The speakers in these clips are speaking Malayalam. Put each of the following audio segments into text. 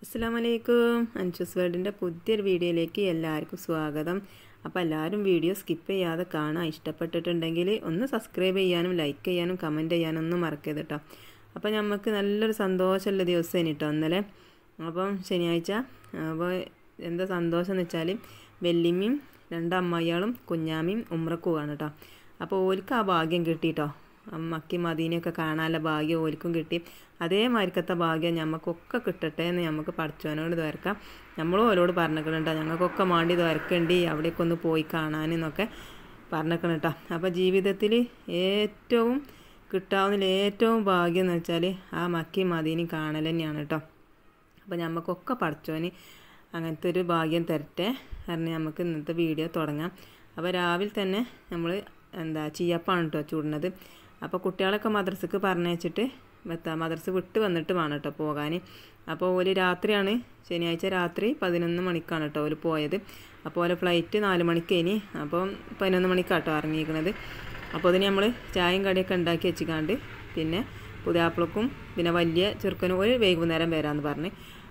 അസ്സാമലൈക്കും അൻഷുസ് വേൾഡിൻ്റെ പുതിയൊരു വീഡിയോയിലേക്ക് എല്ലാവർക്കും സ്വാഗതം അപ്പോൾ എല്ലാവരും വീഡിയോ സ്കിപ്പ് ചെയ്യാതെ കാണാൻ ഇഷ്ടപ്പെട്ടിട്ടുണ്ടെങ്കിൽ ഒന്ന് സബ്സ്ക്രൈബ് ചെയ്യാനും ലൈക്ക് ചെയ്യാനും കമൻറ്റ് ചെയ്യാനും ഒന്നും മറക്കരുത് കേട്ടോ അപ്പോൾ നമുക്ക് നല്ലൊരു സന്തോഷമുള്ള ദിവസം കേട്ടോ ഇന്നലെ അപ്പം ശനിയാഴ്ച അപ്പോൾ എന്താ സന്തോഷം എന്ന് വെച്ചാൽ വെല്ലിമ്മയും രണ്ട് അമ്മായികളും കുഞ്ഞാമ്മയും ഉമ്രക്കും പോവാണ് കേട്ടോ അപ്പോൾ ഓൽക്ക് ആ ഭാഗ്യം കിട്ടിട്ടോ മക്കി മദീനയൊക്കെ കാണാനുള്ള ഭാഗ്യം ഓൽക്കും കിട്ടി അതേമാതിരിക്കത്തെ ഭാഗ്യം ഞമ്മക്കൊക്കെ കിട്ടട്ടെ എന്ന് നമുക്ക് പഠിച്ചവനോട് ദ്വരക്കാം നമ്മളും ഓരോട് പറഞ്ഞിട്ടുണ്ട് ഞങ്ങൾക്കൊക്കെ മാണ്ടി ദ്വരക്കണ്ടി അവിടേക്ക് ഒന്ന് പോയി കാണാനെന്നൊക്കെ പറഞ്ഞിരിക്കണം കേട്ടോ അപ്പോൾ ജീവിതത്തിൽ ഏറ്റവും കിട്ടാവുന്നതിൽ ഏറ്റവും ഭാഗ്യം എന്ന് വെച്ചാൽ ആ മക്കി മദീനി കാണൽ തന്നെയാണ് കേട്ടോ അപ്പോൾ ഞമ്മക്കൊക്കെ പഠിച്ചോന് അങ്ങനത്തെ ഒരു ഭാഗ്യം തരട്ടെ കാരണം നമുക്ക് ഇന്നത്തെ വീഡിയോ തുടങ്ങാം അപ്പോൾ രാവിലെ തന്നെ നമ്മൾ എന്താ ചീയപ്പാണ് കേട്ടോ ചൂടുന്നത് അപ്പോൾ കുട്ടികളൊക്കെ മദ്രസക്ക് പറഞ്ഞയച്ചിട്ട് എത്താ മദ്രസ വിട്ട് വന്നിട്ട് വേണം കേട്ടോ പോകാൻ അപ്പോൾ ഓല് രാത്രിയാണ് ശനിയാഴ്ച രാത്രി പതിനൊന്ന് മണിക്കാണ് കേട്ടോ ഓല് പോയത് അപ്പോൾ ഓലെ ഫ്ലൈറ്റ് നാല് മണിക്കേനി അപ്പോൾ പതിനൊന്ന് മണിക്കാട്ടോ ഇറങ്ങിയിരിക്കുന്നത് അപ്പോൾ അതിന് നമ്മൾ ചായയും കടിയൊക്കെ ഉണ്ടാക്കി വെച്ചിക്കാണ്ട് പിന്നെ പുതിയാപ്പിളക്കും പിന്നെ വലിയ ചെറുക്കനും ഒരു വൈകുന്നേരം വരാമെന്ന് പറഞ്ഞ്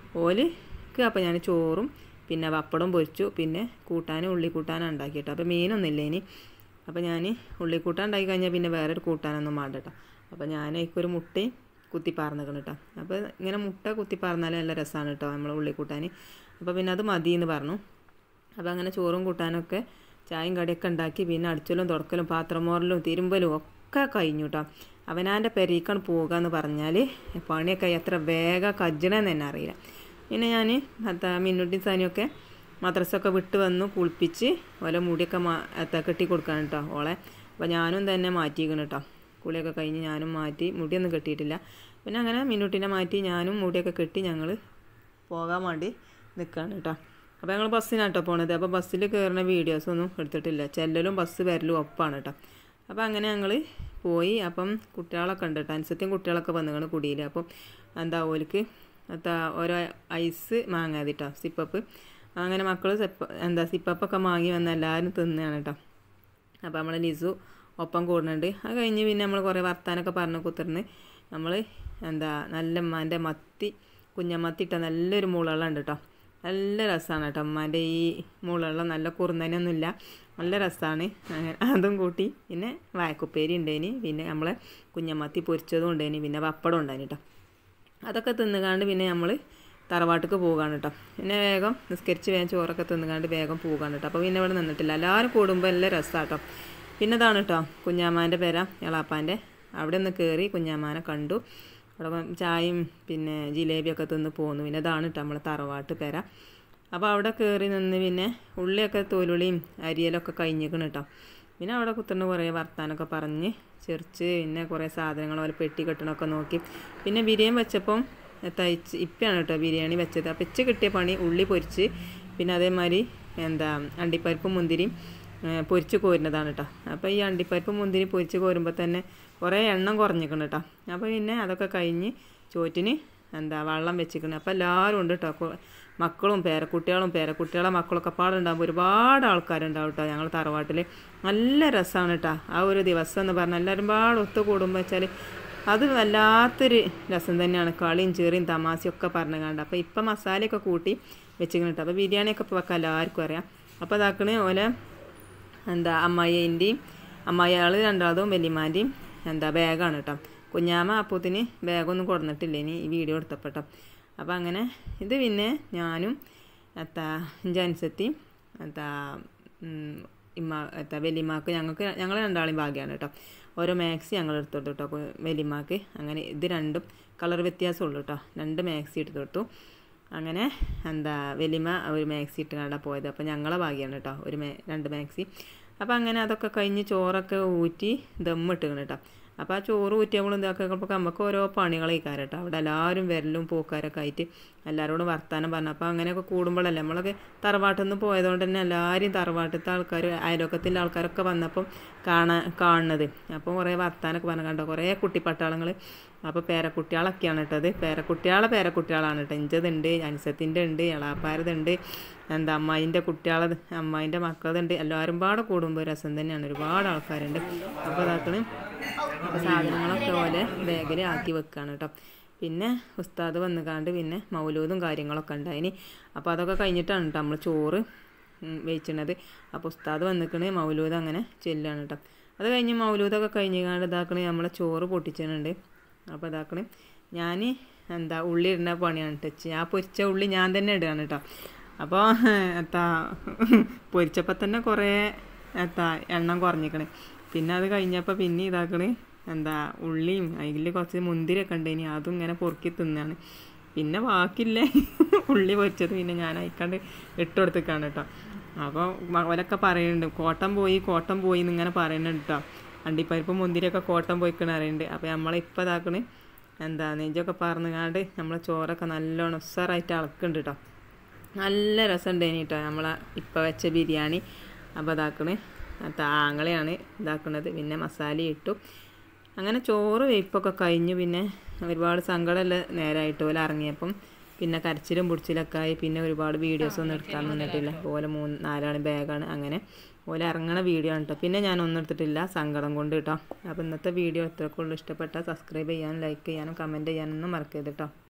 ഓലിക്ക് അപ്പോൾ ഞാൻ ചോറും പിന്നെ പപ്പടം പൊരിച്ചു പിന്നെ കൂട്ടാനും ഉള്ളി കൂട്ടാനും ഉണ്ടാക്കി കേട്ടോ അപ്പോൾ മീനൊന്നുമില്ല ഇനി അപ്പോൾ ഞാൻ ഉള്ളി കൂട്ടാൻ ഉണ്ടാക്കി കഴിഞ്ഞാൽ പിന്നെ വേറൊരു കൂട്ടാനൊന്നും വേണ്ട കേട്ടോ അപ്പോൾ ഞാൻ ഒരു മുട്ടയും കുത്തി പാർന്നിക്കണം കേട്ടോ അപ്പോൾ ഇങ്ങനെ മുട്ട കുത്തി പാർന്നാൽ നല്ല രസമാണ് കേട്ടോ നമ്മൾ ഉള്ളി കൂട്ടാൻ അപ്പോൾ പിന്നെ അത് മതി എന്ന് പറഞ്ഞു അപ്പോൾ അങ്ങനെ ചോറും കൂട്ടാനൊക്കെ ചായയും കടിയൊക്കെ ഉണ്ടാക്കി പിന്നെ അടിച്ചലും തുടക്കലും പാത്രം മോറലും തിരുമ്പലും ഒക്കെ കഴിഞ്ഞു കേട്ടോ അവനാൻ്റെ പെരീക്കാണ് പോകുക എന്ന് പറഞ്ഞാൽ പണിയൊക്കെ എത്ര വേഗം കജ്ജണമെന്ന് തന്നെ അറിയില്ല പിന്നെ ഞാൻ അത്ത മിന്നുട്ടി സാനിയൊക്കെ മദ്രസൊക്കെ വിട്ട് വന്നു കുളിപ്പിച്ച് ഓലെ മുടിയൊക്കെ മാ എത്ത കെട്ടി കൊടുക്കാൻ കേട്ടോ ഓളെ അപ്പോൾ ഞാനും തന്നെ മാറ്റിയിരിക്കണം കേട്ടോ കുളിയൊക്കെ കഴിഞ്ഞ് ഞാനും മാറ്റി മുടിയൊന്നും കെട്ടിയിട്ടില്ല പിന്നെ അങ്ങനെ മിന്നുട്ടിനെ മാറ്റി ഞാനും മുടിയൊക്കെ കെട്ടി ഞങ്ങൾ പോകാൻ വേണ്ടി നിൽക്കുകയാണ് കേട്ടോ അപ്പോൾ ഞങ്ങൾ ബസ്സിനാണ് കേട്ടോ പോണത് അപ്പോൾ ബസ്സിൽ കയറുന്ന വീഡിയോസൊന്നും എടുത്തിട്ടില്ല ചെല്ലലും ബസ് വരലും ഒപ്പാണ് കേട്ടോ അപ്പോൾ അങ്ങനെ ഞങ്ങൾ പോയി അപ്പം കുട്ടികളൊക്കെ ഉണ്ട് കേട്ടോ അനുസത്യം കുട്ടികളൊക്കെ വന്നുകൊണ്ട് കുടിയിൽ അപ്പം എന്താ ഓലിക്ക് എന്താ ഓരോ ഐസ് മാങ്ങാതി കേട്ടോ സിപ്പപ്പ് അങ്ങനെ മക്കൾ സെപ്പ എന്താ സിപ്പപ്പൊക്കെ വാങ്ങി വന്ന് എല്ലാവരും തിന്നുകയാണ് കേട്ടോ അപ്പോൾ നമ്മൾ ലിസു ഒപ്പം കൂടുന്നുണ്ട് അത് കഴിഞ്ഞ് പിന്നെ നമ്മൾ കുറേ വർത്താനൊക്കെ പറഞ്ഞ് കുത്തിർന്ന് നമ്മൾ എന്താ നല്ല ഉമ്മാൻ്റെ മത്തി കുഞ്ഞമ്മത്തി ഇട്ട നല്ലൊരു മുളകുള്ള ഉണ്ട് കേട്ടോ നല്ല രസമാണ് കേട്ടോ ഉമ്മാൻ്റെ ഈ മുളകുള്ള നല്ല കുറുന്നനൊന്നുമില്ല നല്ല രസമാണ് അങ്ങനെ അതും കൂട്ടി പിന്നെ വായക്കുപ്പേരി ഉണ്ടേനി പിന്നെ നമ്മളെ കുഞ്ഞമ്മത്തി പൊരിച്ചതും ഉണ്ടേനി പിന്നെ പപ്പടം ഉണ്ടായിന് കേട്ടോ അതൊക്കെ തിന്നുകാണ്ട് പിന്നെ നമ്മൾ തറവാട്ടിക്ക് പോവുകയാണ് കേട്ടോ പിന്നെ വേഗം നിസ്കരിച്ച് വേഗം ചോറൊക്കെ തിന്നുകാണ്ട് വേഗം പോവുകയാണ് കേട്ടോ അപ്പോൾ പിന്നെ ഇവിടെ നിന്നിട്ടില്ല എല്ലാവരും കൂടുമ്പോൾ എല്ലാം രസമാണ് കേട്ടോ പിന്നെ ഇതാണ് കേട്ടോ കുഞ്ഞാമാൻ്റെ പേര എളാപ്പാൻ്റെ അവിടെ ഒന്ന് കയറി കുഞ്ഞാമാനെ കണ്ടു അവിടെ ചായയും പിന്നെ ജിലേബിയൊക്കെ തിന്ന് പോന്നു പിന്നെ ഇതാണ് കേട്ടോ നമ്മളെ തറവാട്ട് പേര അപ്പോൾ അവിടെ കയറി നിന്ന് പിന്നെ ഉള്ളിയൊക്കെ തോലുളിയും അരിയലൊക്കെ കഴിഞ്ഞിരിക്കണം കേട്ടോ പിന്നെ അവിടെ കുത്തുന്ന കുറേ വർത്താനൊക്കെ പറഞ്ഞ് ചെറിച്ച് പിന്നെ കുറേ സാധനങ്ങൾ പോലെ പെട്ടി കെട്ടണമൊക്കെ നോക്കി പിന്നെ ബിരിയാണി വെച്ചപ്പം തയ്ച്ച് ഇപ്പയാണ് കേട്ടോ ബിരിയാണി വെച്ചത് അപ്പം ഇച്ച കിട്ടിയ പണി ഉള്ളി പൊരിച്ച് പിന്നെ അതേമാതിരി എന്താ അണ്ടിപ്പരിപ്പും മുന്തിരിയും പൊരിച്ച് കോരുന്നതാണ് കേട്ടോ അപ്പോൾ ഈ അണ്ടിപ്പരിപ്പും മുന്തിരി പൊരിച്ച് കോരുമ്പോൾ തന്നെ കുറേ എണ്ണം കുറഞ്ഞിക്കണം കേട്ടോ അപ്പോൾ പിന്നെ അതൊക്കെ കഴിഞ്ഞ് ചോറ്റിന് എന്താ വെള്ളം വെച്ചിക്കണം അപ്പോൾ എല്ലാവരും ഉണ്ട് കേട്ടോ മക്കളും പേരക്കുട്ടികളും പേരക്കുട്ടികളെ മക്കളൊക്കെ പാടുണ്ടാകുമ്പോൾ ഒരുപാട് ആൾക്കാരുണ്ടാവും കേട്ടോ ഞങ്ങൾ തറവാട്ടിൽ നല്ല രസമാണ് കേട്ടോ ആ ഒരു ദിവസം എന്ന് പറഞ്ഞാൽ എല്ലാവരും പാട് ഒത്തു കൂടുമ്പോൾ വെച്ചാൽ അത് വല്ലാത്തൊരു രസം തന്നെയാണ് കളിയും ചെറിയും തമാശയും ഒക്കെ പറഞ്ഞു കണ്ട് അപ്പോൾ ഇപ്പം മസാലയൊക്കെ കൂട്ടി വെച്ചിങ്ങനെ കേട്ടോ അപ്പോൾ ബിരിയാണിയൊക്കെ ഇപ്പോൾ വെക്കാൻ എല്ലാവർക്കും അറിയാം അപ്പോൾ അതാക്കണ് ഓലെ എന്താ അമ്മായിൻ്റെയും അമ്മായിയാൾ രണ്ടാമതും വല്യമാൻ്റെയും എന്താ ബാഗാണ് കേട്ടോ കുഞ്ഞാമ്മ അപ്പൂത്തിന് ബാഗൊന്നും കൊടുന്നിട്ടില്ല ഇനി ഈ വീഡിയോ എടുത്തപ്പോൾ കേട്ടോ അപ്പോൾ അങ്ങനെ ഇത് പിന്നെ ഞാനും എത്താ ജൻസത്തി എത്താ ഇമ്മ എത്താ വലിയമാക്ക് ഞങ്ങൾക്ക് ഞങ്ങൾ രണ്ടാളും ഭാഗ്യമാണ് കേട്ടോ ഓരോ മാക്സി ഞങ്ങൾ എടുത്തു കൊടുത്തു കേട്ടോ അപ്പോൾ വലിയമാക്ക് അങ്ങനെ ഇത് രണ്ടും കളർ വ്യത്യാസമുള്ളൂ കേട്ടോ രണ്ട് മാക്സി എടുത്തു കൊടുത്തു അങ്ങനെ എന്താ വലിമ ഒരു മാക്സി ഇട്ട് കണ്ടാൽ പോയത് അപ്പോൾ ഞങ്ങളെ ഭാഗ്യമാണ് കേട്ടോ ഒരു മേ രണ്ട് മാക്സി അപ്പോൾ അങ്ങനെ അതൊക്കെ കഴിഞ്ഞ് ചോറൊക്കെ ഊറ്റി ദമ്മിട്ടിക്കണം കേട്ടോ അപ്പോൾ ആ ചോറ് ഊറ്റിയപ്പോഴും ഇതൊക്കെ അപ്പോൾ നമുക്ക് ഓരോ പണികളേക്കാരം കേട്ടോ അവിടെ എല്ലാവരും വരലും പോക്കാരൊക്കെ ആയിട്ട് എല്ലാവരോടും വർത്താനം പറഞ്ഞു അപ്പോൾ അങ്ങനെയൊക്കെ കൂടുമ്പോഴല്ലേ നമ്മളൊക്കെ തറവാട്ടിൽ നിന്ന് പോയതുകൊണ്ട് തന്നെ എല്ലാവരും തറവാട്ടിലത്തെ ആൾക്കാർ അയലോക്കത്തിലെ ആൾക്കാരൊക്കെ വന്നപ്പം കാണാൻ കാണുന്നത് അപ്പോൾ കുറേ വർത്താനൊക്കെ പറഞ്ഞു കണ്ടോ കുറേ കുട്ടിപ്പട്ടാളങ്ങൾ അപ്പോൾ പേരക്കുട്ടികളൊക്കെയാണ് കേട്ടത് പേരക്കുട്ടികളെ പേരക്കുട്ടികളാണ് കേട്ടോ ഇഞ്ചതുണ്ട് അൻസത്തിൻ്റെ ഉണ്ട് എളാപ്പാരതുണ്ട് എന്താ അമ്മായിൻ്റെ കുട്ടികളെ അമ്മായിൻ്റെ മക്കളതുണ്ട് എല്ലാവരും പാടെ കൂടുമ്പോൾ രസം തന്നെയാണ് ഒരുപാട് ആൾക്കാരുണ്ട് അപ്പോൾ അതാക്കണ് അപ്പോൾ സാധനങ്ങളൊക്കെ പോലെ ബാഗിൽ ആക്കി വെക്കുകയാണ് കേട്ടോ പിന്നെ ഉസ്താദ് വന്ന് കാണ്ട് പിന്നെ മൗലൂദും കാര്യങ്ങളൊക്കെ ഉണ്ടായിനി അപ്പോൾ അതൊക്കെ കഴിഞ്ഞിട്ടാണ് കേട്ടോ നമ്മൾ ചോറ് വെച്ചിണത് അപ്പോൾ ഉസ്താദ് വന്നിക്കണ് മൗലൂദ് അങ്ങനെ ചെല്ലാണ് കേട്ടോ അത് കഴിഞ്ഞ് മൗലൂദൊക്കെ കഴിഞ്ഞ് കാണ്ട് ഇതാക്കണേ നമ്മളെ ചോറ് പൊട്ടിച്ചിട്ടുണ്ട് അപ്പോൾ ഇതാക്കണേ ഞാൻ എന്താ ഉള്ളി ഇടുന്ന പണിയാണ് ടച്ച് ആ പൊരിച്ച ഉള്ളി ഞാൻ തന്നെ ഇടുകയാണ് കേട്ടോ അപ്പോൾ എത്താ പൊരിച്ചപ്പോൾ തന്നെ കുറേ എത്താ എണ്ണം കുറഞ്ഞിക്കണേ പിന്നെ അത് കഴിഞ്ഞപ്പോൾ പിന്നെ ഇതാക്കണേ എന്താ ഉള്ളിയും അതിൽ കുറച്ച് മുന്തിരിയൊക്കെ ഉണ്ട് ഇനി അതും ഇങ്ങനെ പൊറുക്കി തിന്നാണ് പിന്നെ ബാക്കിയില്ലേ ഉള്ളി പൊരിച്ചത് പിന്നെ ഞാൻ അയക്കാണ്ട് ഇട്ട് കൊടുത്തേക്കാണ് കേട്ടോ അപ്പോൾ അവരൊക്കെ പറയുന്നുണ്ട് കോട്ടം പോയി കോട്ടം പോയി എന്നിങ്ങനെ പറയുന്നുണ്ട് കേട്ടോ അണ്ടിപ്പരിപ്പ് മുന്തിരിയൊക്കെ കോട്ടം പോയിക്കണ അറിയുന്നുണ്ട് അപ്പോൾ നമ്മളിപ്പോൾ ഇതാക്കണേ എന്താ നെഞ്ചൊക്കെ പറന്നുകാണ്ട് നമ്മളെ ചോറൊക്കെ നല്ലോണം ഉസ്സാറായിട്ട് അളക്കുന്നുണ്ട് കേട്ടോ നല്ല രസമുണ്ടേനി കേട്ടോ നമ്മളെ ഇപ്പം വെച്ച ബിരിയാണി അപ്പോൾ ഇതാക്കണേ താങ്ങളെയാണ് ഇതാക്കുന്നത് പിന്നെ മസാല ഇട്ടു അങ്ങനെ ചോറ് വേപ്പൊക്കെ കഴിഞ്ഞു പിന്നെ ഒരുപാട് സങ്കടമുള്ള നേരമായിട്ട് പോലെ ഇറങ്ങിയപ്പം പിന്നെ കരച്ചിലും പിടിച്ചിലൊക്കെ ആയി പിന്നെ ഒരുപാട് വീഡിയോസ് ഒന്നും എടുക്കാൻ നിന്നിട്ടില്ല പോലെ മൂന്ന് നാലാണ് ബാഗാണ് അങ്ങനെ പോലെ ഇറങ്ങണ വീഡിയോ ആണ് കേട്ടോ പിന്നെ ഞാൻ ഒന്നും എടുത്തിട്ടില്ല സങ്കടം കൊണ്ട് കേട്ടോ അപ്പോൾ ഇന്നത്തെ വീഡിയോ എത്രക്കുള്ളൂ ഇഷ്ടപ്പെട്ടാൽ സബ്സ്ക്രൈബ് ചെയ്യാനും ലൈക്ക് ചെയ്യാനും കമൻറ്റ് ചെയ്യാനൊന്നും മറക്കരുത് കേട്ടോ